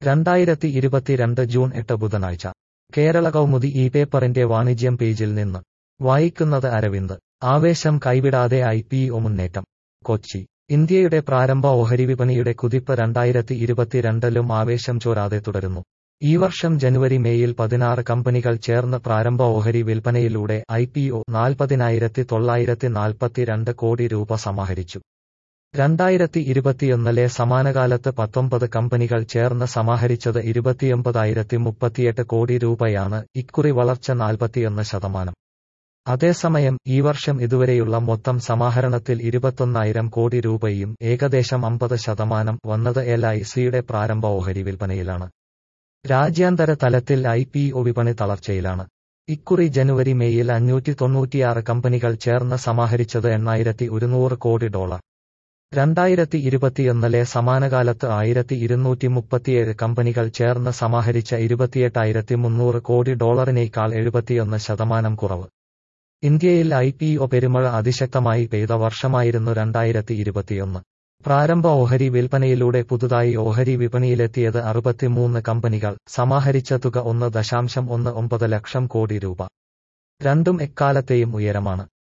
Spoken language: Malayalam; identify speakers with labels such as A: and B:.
A: രണ്ടായിരത്തി ഇരുപത്തിരണ്ട് ജൂൺ എട്ട് ബുധനാഴ്ച കേരള കൗമുദി ഈ പേപ്പറിന്റെ വാണിജ്യം പേജിൽ നിന്ന് വായിക്കുന്നത് അരവിന്ദ് ആവേശം കൈവിടാതെ ഐ പി ഒ മുന്നേറ്റം കൊച്ചി ഇന്ത്യയുടെ പ്രാരംഭ ഓഹരി വിപണിയുടെ കുതിപ്പ് രണ്ടായിരത്തി ഇരുപത്തിരണ്ടിലും ആവേശം ചോരാതെ തുടരുന്നു ഈ വർഷം ജനുവരി മേയിൽ പതിനാറ് കമ്പനികൾ ചേർന്ന് പ്രാരംഭ ഓഹരി വിൽപ്പനയിലൂടെ ഐ പി ഒ നാൽപ്പതിനായിരത്തി തൊള്ളായിരത്തി നാൽപ്പത്തിരണ്ട് കോടി രൂപ സമാഹരിച്ചു രണ്ടായിരത്തി ഇരുപത്തിയൊന്നിലെ സമാനകാലത്ത് പത്തൊമ്പത് കമ്പനികൾ ചേർന്ന് സമാഹരിച്ചത് ഇരുപത്തിയൊമ്പതായിരത്തി മുപ്പത്തിയെട്ട് കോടി രൂപയാണ് ഇക്കുറി വളർച്ച നാൽപ്പത്തിയൊന്ന് ശതമാനം അതേസമയം ഈ വർഷം ഇതുവരെയുള്ള മൊത്തം സമാഹരണത്തിൽ ഇരുപത്തൊന്നായിരം കോടി രൂപയും ഏകദേശം അമ്പത് ശതമാനം വന്നത് എൽ ഐ സിയുടെ പ്രാരംഭ ഓഹരി വിൽപ്പനയിലാണ് രാജ്യാന്തര തലത്തിൽ ഐ പി ഒ വിപണി തളർച്ചയിലാണ് ഇക്കുറി ജനുവരി മേയിൽ അഞ്ഞൂറ്റി തൊണ്ണൂറ്റിയാറ് കമ്പനികൾ ചേർന്ന് സമാഹരിച്ചത് എണ്ണായിരത്തി ഒരുന്നൂറ് കോടി ഡോളർ രണ്ടായിരത്തി ഇരുപത്തിയൊന്നിലെ സമാനകാലത്ത് ആയിരത്തി ഇരുന്നൂറ്റി മുപ്പത്തിയേഴ് കമ്പനികൾ ചേർന്ന് സമാഹരിച്ച ഇരുപത്തിയെട്ടായിരത്തി മുന്നൂറ് കോടി ഡോളറിനേക്കാൾ എഴുപത്തിയൊന്ന് ശതമാനം കുറവ് ഇന്ത്യയിൽ ഐ പി ഒ പെരുമഴ അതിശക്തമായി പെയ്ത വർഷമായിരുന്നു രണ്ടായിരത്തി ഇരുപത്തിയൊന്ന് പ്രാരംഭ ഓഹരി വിൽപ്പനയിലൂടെ പുതുതായി ഓഹരി വിപണിയിലെത്തിയത് അറുപത്തിമൂന്ന് കമ്പനികൾ സമാഹരിച്ച തുക ഒന്ന് ദശാംശം ഒന്ന് ഒമ്പത് ലക്ഷം കോടി രൂപ രണ്ടും എക്കാലത്തെയും ഉയരമാണ്